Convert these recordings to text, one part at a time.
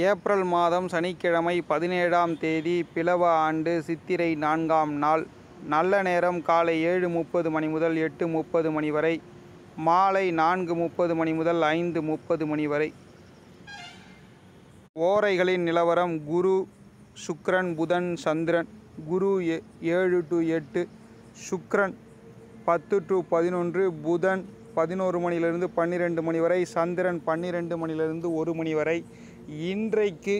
April மாதம் சனிக்கிழமை பதினேழாம் தேதி பிலவ ஆண்டு சித்திரை நான்காம் நாள் நல்ல நேரம் காலை ஏழு முப்பது மணி முதல் எட்டு முப்பது மணி வரை மாலை நான்கு முப்பது மணி முதல் ஐந்து முப்பது மணி வரை ஓரைகளின் நிலவரம் குரு சுக்கிரன் புதன் சந்திரன் குரு ஏ- ஏழு டு எட்டு சுக்கிரன் பத்து டு பதினொன்று புதன் பதினோரு மணிலிருந்து பன்னிரெண்டு மணி வரை சந்திரன் பன்னிரெண்டு மணிலிருந்து ஒரு மணி வரை இன்றைக்கு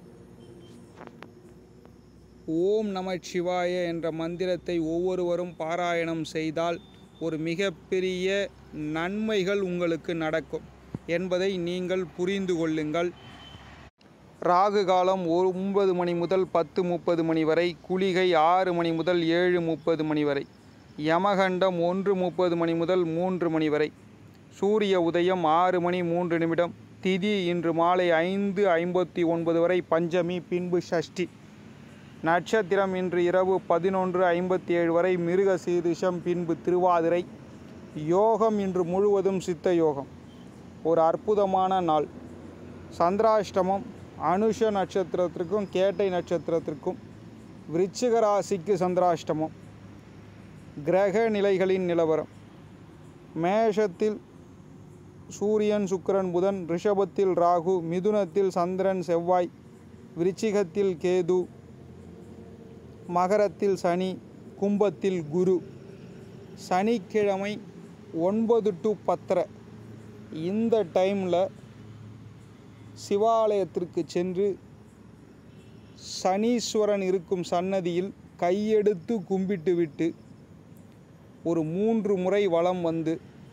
ஓம் நமச்சிவாய என்ற மந்திரத்தை ஒவ்வொருவரும் பாராயணம் செய்தால் ஒரு மிகப்பெரிய நன்மைகள் உங்களுக்கு நடக்கும் என்பதை நீங்கள் புரிந்து கொள்ளுங்கள் ராகு காலம் ஒன்பது மணி முதல் பத்து முப்பது மணி வரை குளிகை ஆறு மணி முதல் ஏழு முப்பது மணி வரை யமகண்டம் ஒன்று முப்பது மணி முதல் மூன்று மணி வரை சூரிய உதயம் ஆறு மணி மூன்று நிமிடம் திதி இன்று மாலை ஐந்து ஐம்பத்தி ஒன்பது வரை பஞ்சமி பின்பு ஷஷ்டி நட்சத்திரம் இன்று இரவு பதினொன்று ஐம்பத்தி ஏழு வரை மிருக சீரிஷம் பின்பு திருவாதிரை யோகம் இன்று முழுவதும் சித்த யோகம் ஒரு அற்புதமான நாள் சந்திராஷ்டமம் அனுஷ நட்சத்திரத்திற்கும் கேட்டை நட்சத்திரத்திற்கும் விருச்சிக ராசிக்கு சந்திராஷ்டமம் கிரக நிலைகளின் நிலவரம் மேஷத்தில் சூரியன் சுக்கிரன் புதன் ரிஷபத்தில் ராகு மிதுனத்தில் சந்திரன் செவ்வாய் விருச்சிகத்தில் கேது மகரத்தில் சனி கும்பத்தில் குரு சனிக்கிழமை ஒன்பது டு பத்தரை இந்த டைமில் சிவாலயத்திற்கு சென்று சனீஸ்வரன் இருக்கும் சன்னதியில் கையெடுத்து கும்பிட்டு விட்டு ஒரு மூன்று முறை வலம் வந்து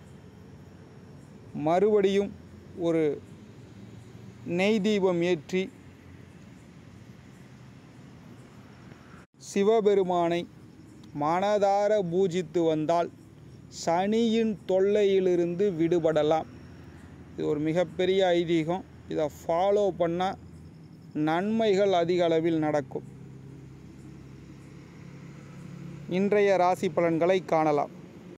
மறுபடியும் ஒரு நெய் தீபம் ஏற்றி சிவபெருமானை மனதார பூஜித்து வந்தால் சனியின் தொல்லையிலிருந்து விடுபடலாம் இது ஒரு மிகப்பெரிய ஐதீகம் இதை ஃபாலோ பண்ணால் நன்மைகள் அதிக அளவில் நடக்கும் இன்றைய ராசி பலன்களை காணலாம்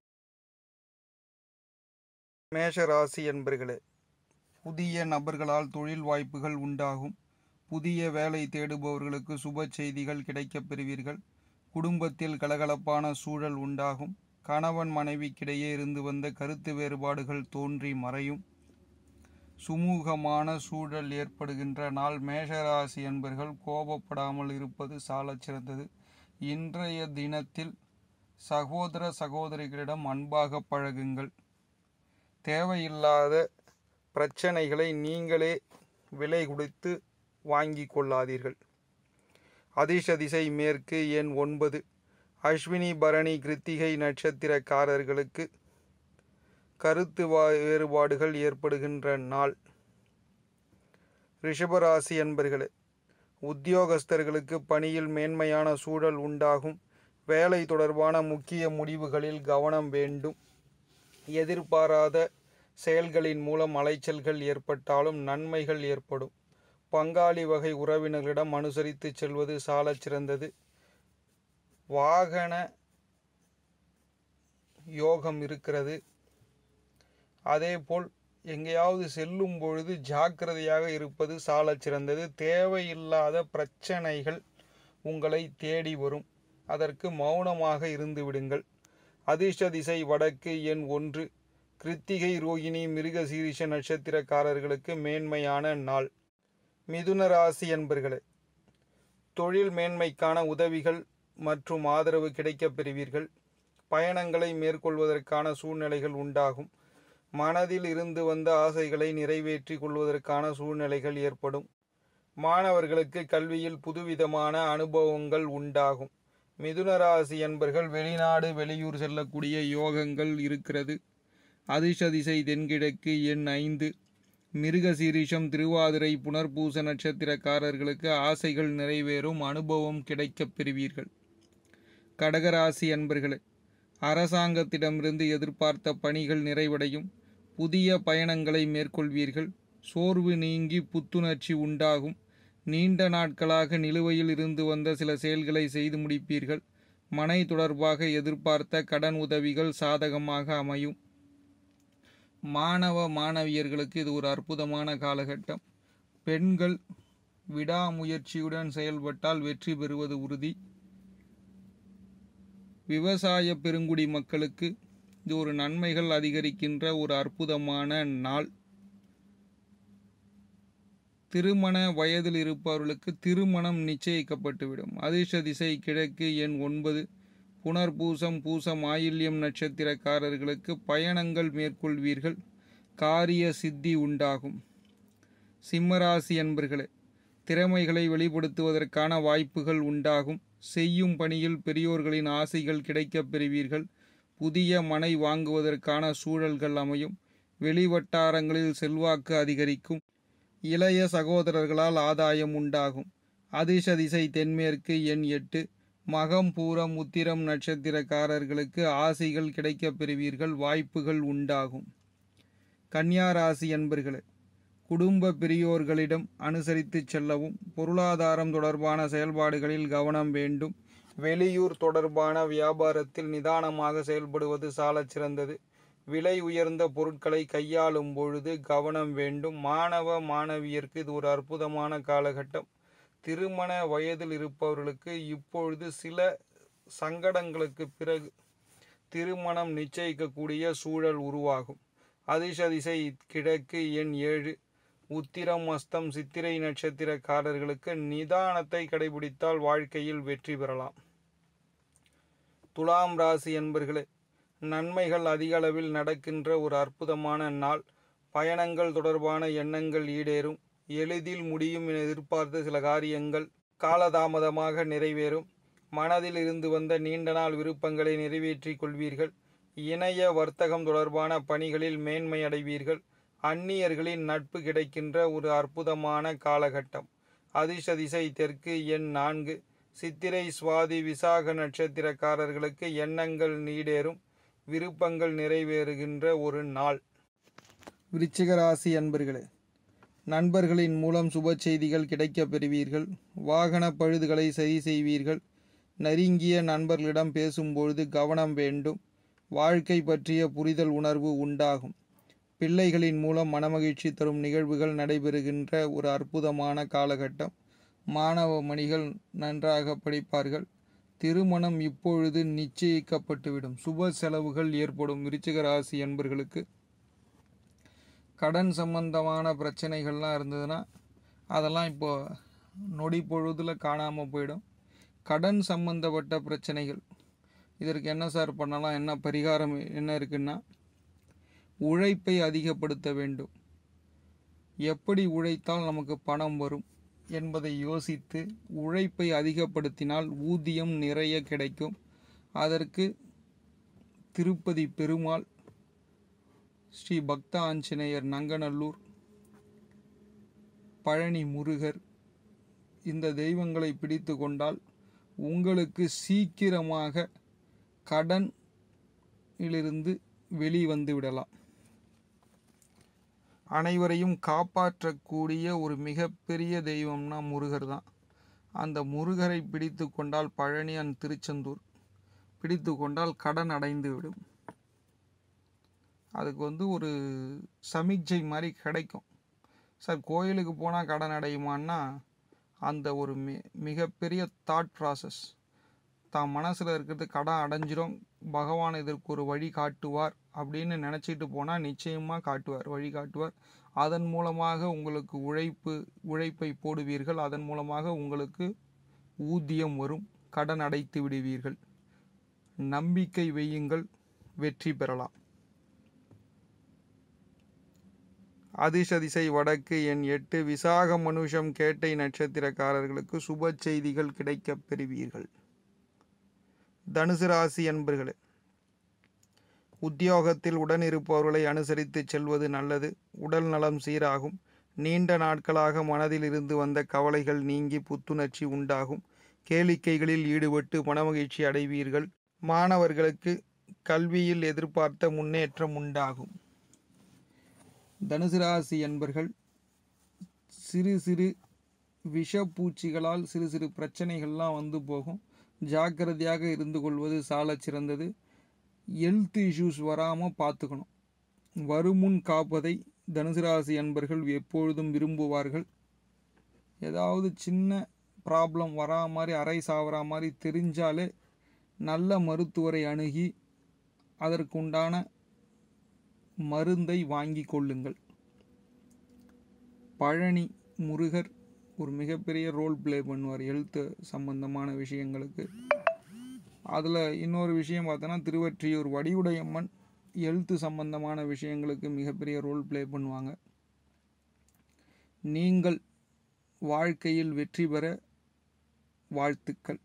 மேஷ ராசி என்பர்களே புதிய நபர்களால் தொழில் வாய்ப்புகள் உண்டாகும் புதிய வேலை தேடுபவர்களுக்கு சுப செய்திகள் கிடைக்கப் பெறுவீர்கள் குடும்பத்தில் கலகலப்பான சூழல் உண்டாகும் கணவன் மனைவிக்கிடையே இருந்து வந்த கருத்து வேறுபாடுகள் தோன்றி மறையும் சுமூகமான சூழல் ஏற்படுகின்ற நாள் மேஷராசி என்பர்கள் கோபப்படாமல் இருப்பது சாலச் சிறந்தது இன்றைய தினத்தில் சகோதர சகோதரிகளிடம் அன்பாக பழகுங்கள் தேவையில்லாத பிரச்சனைகளை நீங்களே விலை கொடுத்து வாங்கி கொள்ளாதீர்கள் அதிர்ஷ்ட திசை மேற்கு எண் ஒன்பது அஸ்வினி பரணி கிருத்திகை நட்சத்திரக்காரர்களுக்கு கருத்து வா- வேறுபாடுகள் ஏற்படுகின்ற நாள் ரிஷபராசி என்பர்களே உத்தியோகஸ்தர்களுக்கு பணியில் மேன்மையான சூழல் உண்டாகும் வேலை தொடர்பான முக்கிய முடிவுகளில் கவனம் வேண்டும் எதிர்பாராத செயல்களின் மூலம் அலைச்சல்கள் ஏற்பட்டாலும் நன்மைகள் ஏற்படும் பங்காளி வகை உறவினர்களிடம் அனுசரித்து செல்வது சாலச் சிறந்தது வாகன யோகம் இருக்கிறது அதேபோல் எங்கேயாவது செல்லும் பொழுது ஜாக்கிரதையாக இருப்பது சாலச் சிறந்தது தேவையில்லாத பிரச்சனைகள் உங்களை தேடி வரும் அதற்கு மௌனமாக இருந்து விடுங்கள் அதிர்ஷ்ட திசை வடக்கு எண் ஒன்று கிருத்திகை ரோகிணி மிருக சீரிஷ நட்சத்திரக்காரர்களுக்கு மேன்மையான நாள் மிதுன ராசி என்பர்களே தொழில் மேன்மைக்கான உதவிகள் மற்றும் ஆதரவு கிடைக்கப் பெறுவீர்கள் பயணங்களை மேற்கொள்வதற்கான சூழ்நிலைகள் உண்டாகும் மனதில் இருந்து வந்த ஆசைகளை நிறைவேற்றிக் கொள்வதற்கான சூழ்நிலைகள் ஏற்படும் மாணவர்களுக்கு கல்வியில் புதுவிதமான அனுபவங்கள் உண்டாகும் மிதுன ராசி என்பர்கள் வெளிநாடு வெளியூர் செல்லக்கூடிய யோகங்கள் இருக்கிறது அதிர்ஷ்ட திசை தென்கிழக்கு எண் ஐந்து மிருக சீரிஷம் திருவாதிரை புனர்பூச நட்சத்திரக்காரர்களுக்கு ஆசைகள் நிறைவேறும் அனுபவம் கிடைக்கப் பெறுவீர்கள் கடகராசி அன்பர்களே அரசாங்கத்திடமிருந்து எதிர்பார்த்த பணிகள் நிறைவடையும் புதிய பயணங்களை மேற்கொள்வீர்கள் சோர்வு நீங்கி புத்துணர்ச்சி உண்டாகும் நீண்ட நாட்களாக நிலுவையில் இருந்து வந்த சில செயல்களை செய்து முடிப்பீர்கள் மனை தொடர்பாக எதிர்பார்த்த கடன் உதவிகள் சாதகமாக அமையும் மாணவ மாணவியர்களுக்கு இது ஒரு அற்புதமான காலகட்டம் பெண்கள் விடாமுயற்சியுடன் செயல்பட்டால் வெற்றி பெறுவது உறுதி விவசாய பெருங்குடி மக்களுக்கு இது ஒரு நன்மைகள் அதிகரிக்கின்ற ஒரு அற்புதமான நாள் திருமண வயதில் இருப்பவர்களுக்கு திருமணம் நிச்சயிக்கப்பட்டுவிடும் அதிர்ஷ்ட திசை கிழக்கு எண் ஒன்பது புனர்பூசம் பூசம் ஆயில்யம் நட்சத்திரக்காரர்களுக்கு பயணங்கள் மேற்கொள்வீர்கள் காரிய சித்தி உண்டாகும் சிம்மராசி அன்பர்களே திறமைகளை வெளிப்படுத்துவதற்கான வாய்ப்புகள் உண்டாகும் செய்யும் பணியில் பெரியோர்களின் ஆசைகள் கிடைக்கப் பெறுவீர்கள் புதிய மனை வாங்குவதற்கான சூழல்கள் அமையும் வெளிவட்டாரங்களில் செல்வாக்கு அதிகரிக்கும் இளைய சகோதரர்களால் ஆதாயம் உண்டாகும் அதிர்ஷ திசை தென்மேற்கு எண் எட்டு மகம் பூரம் உத்திரம் நட்சத்திரக்காரர்களுக்கு ஆசைகள் கிடைக்கப் பெறுவீர்கள் வாய்ப்புகள் உண்டாகும் கன்னியா ராசி என்பர்களே குடும்ப பெரியோர்களிடம் அனுசரித்து செல்லவும் பொருளாதாரம் தொடர்பான செயல்பாடுகளில் கவனம் வேண்டும் வெளியூர் தொடர்பான வியாபாரத்தில் நிதானமாக செயல்படுவது சாலச் சிறந்தது விலை உயர்ந்த பொருட்களை கையாளும் பொழுது கவனம் வேண்டும் மாணவ மாணவியருக்கு இது ஒரு அற்புதமான காலகட்டம் திருமண வயதில் இருப்பவர்களுக்கு இப்பொழுது சில சங்கடங்களுக்கு பிறகு திருமணம் நிச்சயிக்கக்கூடிய சூழல் உருவாகும் அதிர்ஷ திசை கிழக்கு எண் ஏழு உத்திரம் அஸ்தம் சித்திரை நட்சத்திரக்காரர்களுக்கு நிதானத்தை கடைபிடித்தால் வாழ்க்கையில் வெற்றி பெறலாம் துலாம் ராசி என்பர்களே நன்மைகள் அதிக அளவில் நடக்கின்ற ஒரு அற்புதமான நாள் பயணங்கள் தொடர்பான எண்ணங்கள் ஈடேறும் எளிதில் முடியும் என எதிர்பார்த்த சில காரியங்கள் காலதாமதமாக நிறைவேறும் மனதில் இருந்து வந்த நீண்ட நாள் விருப்பங்களை நிறைவேற்றிக் கொள்வீர்கள் இணைய வர்த்தகம் தொடர்பான பணிகளில் மேன்மை அடைவீர்கள் அந்நியர்களின் நட்பு கிடைக்கின்ற ஒரு அற்புதமான காலகட்டம் அதிர்ஷ திசை தெற்கு எண் நான்கு சித்திரை சுவாதி விசாக நட்சத்திரக்காரர்களுக்கு எண்ணங்கள் நீடேறும் விருப்பங்கள் நிறைவேறுகின்ற ஒரு நாள் விருச்சிக ராசி அன்பர்களே நண்பர்களின் மூலம் சுப செய்திகள் கிடைக்கப் பெறுவீர்கள் வாகன பழுதுகளை சரி செய்வீர்கள் நெருங்கிய நண்பர்களிடம் பேசும்பொழுது கவனம் வேண்டும் வாழ்க்கை பற்றிய புரிதல் உணர்வு உண்டாகும் பிள்ளைகளின் மூலம் மனமகிழ்ச்சி தரும் நிகழ்வுகள் நடைபெறுகின்ற ஒரு அற்புதமான காலகட்டம் மாணவ மணிகள் நன்றாக படிப்பார்கள் திருமணம் இப்பொழுது நிச்சயிக்கப்பட்டுவிடும் சுப செலவுகள் ஏற்படும் விருச்சிக ராசி என்பர்களுக்கு கடன் சம்பந்தமான பிரச்சனைகள்லாம் இருந்ததுன்னா அதெல்லாம் இப்போ நொடி பொழுதில் காணாமல் போயிடும் கடன் சம்பந்தப்பட்ட பிரச்சனைகள் இதற்கு என்ன சார் பண்ணலாம் என்ன பரிகாரம் என்ன இருக்குன்னா உழைப்பை அதிகப்படுத்த வேண்டும் எப்படி உழைத்தால் நமக்கு பணம் வரும் என்பதை யோசித்து உழைப்பை அதிகப்படுத்தினால் ஊதியம் நிறைய கிடைக்கும் அதற்கு திருப்பதி பெருமாள் ஸ்ரீ பக்த ஆஞ்சநேயர் நங்கநல்லூர் பழனி முருகர் இந்த தெய்வங்களை பிடித்து கொண்டால் உங்களுக்கு சீக்கிரமாக கடனிலிருந்து வெளிவந்து விடலாம் அனைவரையும் காப்பாற்றக்கூடிய ஒரு மிகப்பெரிய தெய்வம்னா முருகர் தான் அந்த முருகரை பிடித்து கொண்டால் பழனி அண்ட் திருச்செந்தூர் பிடித்து கொண்டால் கடன் அடைந்து விடும் அதுக்கு வந்து ஒரு சமிக்ஜை மாதிரி கிடைக்கும் சார் கோயிலுக்கு போனால் கடன் அடையுமான்னா அந்த ஒரு மி மிகப்பெரிய தாட் ப்ராசஸ் தான் மனசில் இருக்கிறது கடன் அடைஞ்சிரும் பகவான் இதற்கு ஒரு வழி காட்டுவார் அப்படின்னு நினச்சிட்டு போனால் நிச்சயமாக காட்டுவார் வழி காட்டுவார் அதன் மூலமாக உங்களுக்கு உழைப்பு உழைப்பை போடுவீர்கள் அதன் மூலமாக உங்களுக்கு ஊதியம் வரும் கடன் அடைத்து விடுவீர்கள் நம்பிக்கை வையுங்கள் வெற்றி பெறலாம் அதிர்ஷ திசை வடக்கு எண் எட்டு விசாக மனுஷம் கேட்டை நட்சத்திரக்காரர்களுக்கு சுப செய்திகள் கிடைக்கப் பெறுவீர்கள் தனுசு ராசி என்பர்களே உத்தியோகத்தில் உடன் இருப்பவர்களை அனுசரித்து செல்வது நல்லது உடல் நலம் சீராகும் நீண்ட நாட்களாக மனதில் இருந்து வந்த கவலைகள் நீங்கி புத்துணர்ச்சி உண்டாகும் கேளிக்கைகளில் ஈடுபட்டு மனமகிழ்ச்சி அடைவீர்கள் மாணவர்களுக்கு கல்வியில் எதிர்பார்த்த முன்னேற்றம் உண்டாகும் தனுசு ராசி என்பர்கள் சிறு சிறு விஷப்பூச்சிகளால் சிறு சிறு பிரச்சனைகள்லாம் வந்து போகும் ஜாக்கிரதையாக இருந்து கொள்வது சாலச் சிறந்தது ஹெல்த் இஷ்யூஸ் வராமல் பார்த்துக்கணும் வருமுன் காப்பதை தனுசு ராசி அன்பர்கள் எப்பொழுதும் விரும்புவார்கள் ஏதாவது சின்ன ப்ராப்ளம் வரா மாதிரி அரை சாவரா மாதிரி தெரிஞ்சாலே நல்ல மருத்துவரை அணுகி அதற்குண்டான மருந்தை வாங்கி கொள்ளுங்கள் பழனி முருகர் ஒரு மிகப்பெரிய ரோல் ப்ளே பண்ணுவார் ஹெல்த்து சம்பந்தமான விஷயங்களுக்கு அதில் இன்னொரு விஷயம் பார்த்தோன்னா திருவற்றியூர் வடிவுடையம்மன் ஹெல்த்து சம்பந்தமான விஷயங்களுக்கு மிகப்பெரிய ரோல் ப்ளே பண்ணுவாங்க நீங்கள் வாழ்க்கையில் வெற்றி பெற வாழ்த்துக்கள்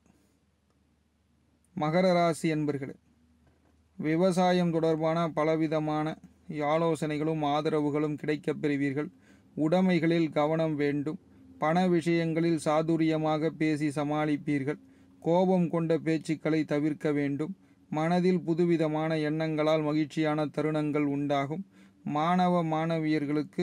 மகர ராசி என்பர்களே விவசாயம் தொடர்பான பலவிதமான ஆலோசனைகளும் ஆதரவுகளும் கிடைக்கப் பெறுவீர்கள் உடைமைகளில் கவனம் வேண்டும் பண விஷயங்களில் சாதுரியமாக பேசி சமாளிப்பீர்கள் கோபம் கொண்ட பேச்சுக்களை தவிர்க்க வேண்டும் மனதில் புதுவிதமான எண்ணங்களால் மகிழ்ச்சியான தருணங்கள் உண்டாகும் மாணவ மாணவியர்களுக்கு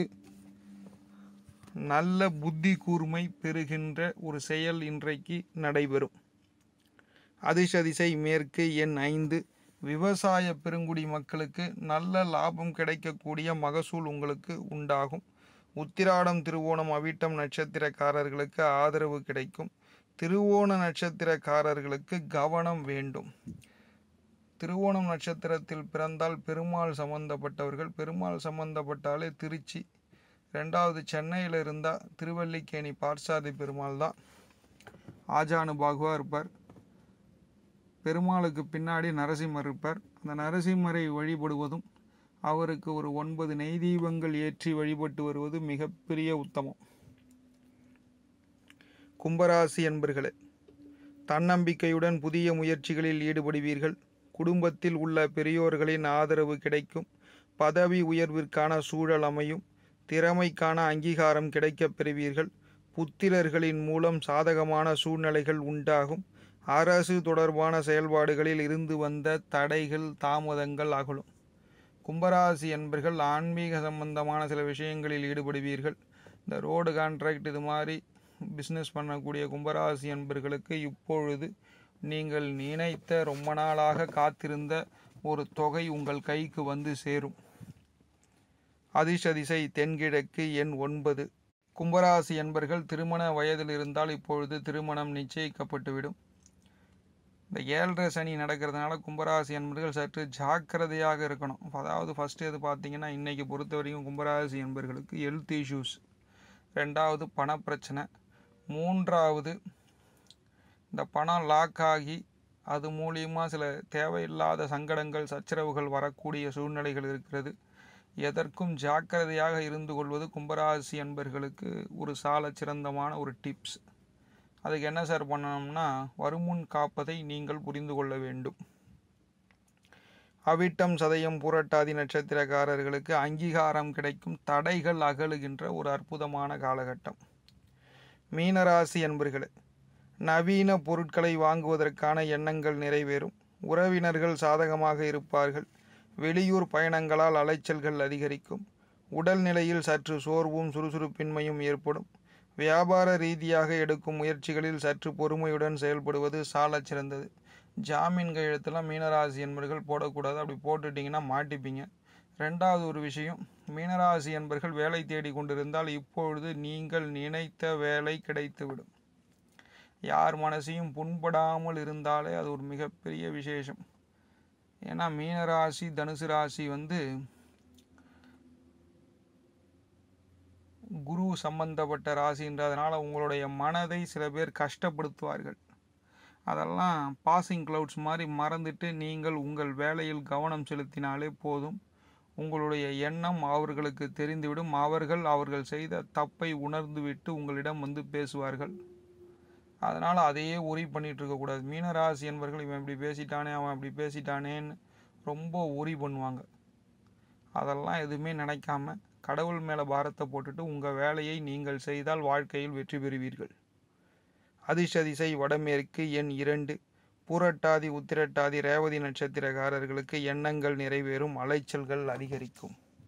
நல்ல புத்தி கூர்மை பெறுகின்ற ஒரு செயல் இன்றைக்கு நடைபெறும் அதிசதிசை மேற்கு எண் ஐந்து விவசாய பெருங்குடி மக்களுக்கு நல்ல லாபம் கிடைக்கக்கூடிய மகசூல் உங்களுக்கு உண்டாகும் உத்திராடம் திருவோணம் அவிட்டம் நட்சத்திரக்காரர்களுக்கு ஆதரவு கிடைக்கும் திருவோண நட்சத்திரக்காரர்களுக்கு கவனம் வேண்டும் திருவோணம் நட்சத்திரத்தில் பிறந்தால் பெருமாள் சம்பந்தப்பட்டவர்கள் பெருமாள் சம்பந்தப்பட்டாலே திருச்சி ரெண்டாவது சென்னையில் இருந்தால் திருவல்லிக்கேணி பார்சாதி பெருமாள் தான் ஆஜானு பாகுவாக இருப்பார் பெருமாளுக்கு பின்னாடி நரசிம்மர் இருப்பார் அந்த நரசிம்மரை வழிபடுவதும் அவருக்கு ஒரு ஒன்பது நெய் தீபங்கள் ஏற்றி வழிபட்டு வருவது மிகப்பெரிய உத்தமம் கும்பராசி என்பர்களே தன்னம்பிக்கையுடன் புதிய முயற்சிகளில் ஈடுபடுவீர்கள் குடும்பத்தில் உள்ள பெரியோர்களின் ஆதரவு கிடைக்கும் பதவி உயர்விற்கான சூழல் அமையும் திறமைக்கான அங்கீகாரம் கிடைக்கப் பெறுவீர்கள் புத்திரர்களின் மூலம் சாதகமான சூழ்நிலைகள் உண்டாகும் அரசு தொடர்பான செயல்பாடுகளில் இருந்து வந்த தடைகள் தாமதங்கள் அகலும் கும்பராசி என்பர்கள் ஆன்மீக சம்பந்தமான சில விஷயங்களில் ஈடுபடுவீர்கள் இந்த ரோடு கான்ட்ராக்ட் இது மாதிரி பிஸ்னஸ் பண்ணக்கூடிய கும்பராசி என்பர்களுக்கு இப்பொழுது நீங்கள் நினைத்த ரொம்ப நாளாக காத்திருந்த ஒரு தொகை உங்கள் கைக்கு வந்து சேரும் அதிசதிசை தென்கிழக்கு எண் ஒன்பது கும்பராசி என்பர்கள் திருமண வயதில் இருந்தால் இப்பொழுது திருமணம் நிச்சயிக்கப்பட்டுவிடும் இந்த ஏழரை சனி நடக்கிறதுனால கும்பராசி என்பர்கள் சற்று ஜாக்கிரதையாக இருக்கணும் அதாவது ஃபஸ்ட்டு எது பார்த்தீங்கன்னா இன்றைக்கி பொறுத்த வரைக்கும் கும்பராசி என்பர்களுக்கு ஹெல்த் இஷ்யூஸ் ரெண்டாவது பணப்பிரச்சனை மூன்றாவது இந்த பணம் லாக் ஆகி அது மூலியமாக சில தேவையில்லாத சங்கடங்கள் சச்சரவுகள் வரக்கூடிய சூழ்நிலைகள் இருக்கிறது எதற்கும் ஜாக்கிரதையாக இருந்து கொள்வது கும்பராசி என்பர்களுக்கு ஒரு சால சிறந்தமான ஒரு டிப்ஸ் அதுக்கு என்ன சார் பண்ணணும்னா வருமுன் காப்பதை நீங்கள் புரிந்து கொள்ள வேண்டும் அவிட்டம் சதயம் புரட்டாதி நட்சத்திரக்காரர்களுக்கு அங்கீகாரம் கிடைக்கும் தடைகள் அகலுகின்ற ஒரு அற்புதமான காலகட்டம் மீனராசி என்பர்களே நவீன பொருட்களை வாங்குவதற்கான எண்ணங்கள் நிறைவேறும் உறவினர்கள் சாதகமாக இருப்பார்கள் வெளியூர் பயணங்களால் அலைச்சல்கள் அதிகரிக்கும் உடல்நிலையில் சற்று சோர்வும் சுறுசுறுப்பின்மையும் ஏற்படும் வியாபார ரீதியாக எடுக்கும் முயற்சிகளில் சற்று பொறுமையுடன் செயல்படுவது சாலச் சிறந்தது ஜாமீன் கையெழுத்தெல்லாம் மீனராசி என்பர்கள் போடக்கூடாது அப்படி போட்டுட்டிங்கன்னா மாட்டிப்பீங்க ரெண்டாவது ஒரு விஷயம் மீனராசி என்பர்கள் வேலை தேடி கொண்டிருந்தால் இப்பொழுது நீங்கள் நினைத்த வேலை கிடைத்துவிடும் யார் மனசையும் புண்படாமல் இருந்தாலே அது ஒரு மிகப்பெரிய விசேஷம் ஏன்னா மீனராசி தனுசு ராசி வந்து குரு சம்பந்தப்பட்ட ராசின்றதுனால உங்களுடைய மனதை சில பேர் கஷ்டப்படுத்துவார்கள் அதெல்லாம் பாசிங் கிளவுட்ஸ் மாதிரி மறந்துட்டு நீங்கள் உங்கள் வேலையில் கவனம் செலுத்தினாலே போதும் உங்களுடைய எண்ணம் அவர்களுக்கு தெரிந்துவிடும் அவர்கள் அவர்கள் செய்த தப்பை உணர்ந்துவிட்டு உங்களிடம் வந்து பேசுவார்கள் அதனால் அதையே உரி பண்ணிட்டு இருக்கக்கூடாது மீனராசி என்பவர்கள் இவன் இப்படி பேசிட்டானே அவன் இப்படி பேசிட்டானேன்னு ரொம்ப உரி பண்ணுவாங்க அதெல்லாம் எதுவுமே நினைக்காம கடவுள் மேலே பாரத்தை போட்டுட்டு உங்கள் வேலையை நீங்கள் செய்தால் வாழ்க்கையில் வெற்றி பெறுவீர்கள் அதிசதிசை வடமேற்கு எண் இரண்டு பூரட்டாதி உத்திரட்டாதி ரேவதி நட்சத்திரக்காரர்களுக்கு எண்ணங்கள் நிறைவேறும் அலைச்சல்கள் அதிகரிக்கும்